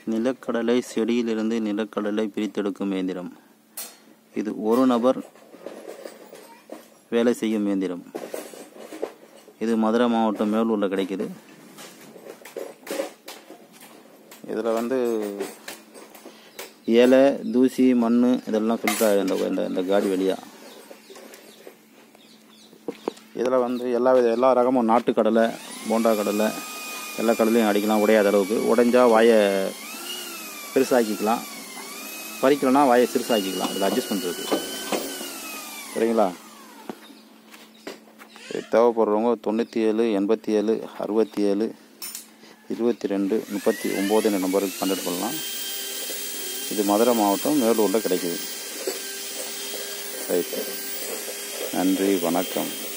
நிலக்கடலை செடியிலிருந்து நிலக்கடலை பிரித்தெடுக்கும் இயந்திரம் இது ஒரு நபர் வேலை செய்யும் இயந்திரம் இது மதுரை மாவட்டம் மேலூரில் கிடைக்குது இதில் வந்து இலை தூசி மண் இதெல்லாம் ஃபில்டர் ஆகிடும் இந்த இந்த இந்த காடி வழியாக இதில் வந்து எல்லா வித எல்லா ரகமும் நாட்டு கடலை போண்டா கடலை எல்லா கடலையும் அடிக்கலாம் உடையாத அளவுக்கு உடைஞ்சா வாயை பெருசாக்கிக்கலாம் பறிக்கலனா வாயை சிறுசாக்கிக்கலாம் இதில் அட்ஜஸ்ட்மெண்ட் இருக்குது சரிங்களா இது தேவைப்படுறவங்க தொண்ணூற்றி ஏழு எண்பத்தி ஏழு அறுபத்தி ஏழு இருபத்தி ரெண்டு முப்பத்தி ஒம்பது என்ற நம்பருக்கு கான்டாக்ட் பண்ணலாம் இது மதுரை மாவட்டம் மேலூரில் கிடைக்குது ரைட் நன்றி வணக்கம்